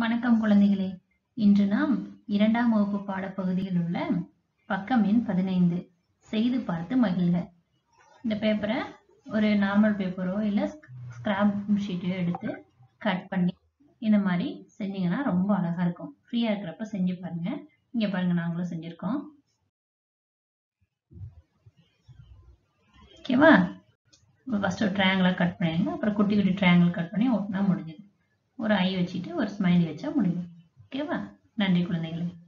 வணக்கம் குழந்தைகளே இன்று நாம் இரண்டாம் வகுப்பு பாடப்பகுதியில் உள்ள பக்கம் எண் பதினைந்து செய்து பார்த்து மகிழ்க இந்த பேப்பரை ஒரு நார்மல் பேப்பரோ இல்லை ஸ்கிராப் ஷீட்டோ எடுத்து கட் பண்ணி இந்த மாதிரி செஞ்சீங்கன்னா ரொம்ப அழகா இருக்கும் ஃப்ரீயா இருக்கிறப்ப செஞ்சு பாருங்க இங்க பாருங்க நாங்களும் செஞ்சிருக்கோம் ஓகேவா ஃபர்ஸ்ட் ஒரு ட்ரையாங்கிளாக கட் பண்ணிடுங்க அப்புறம் குட்டி குட்டி ட்ரையாங்கிள் கட் பண்ணி ஒட்டினா முடிஞ்சது ஒரு ஐ வச்சுட்டு ஒரு ஸ்மைலி வச்சா முடியும் ஓகேவா நன்றி குழந்தைகளே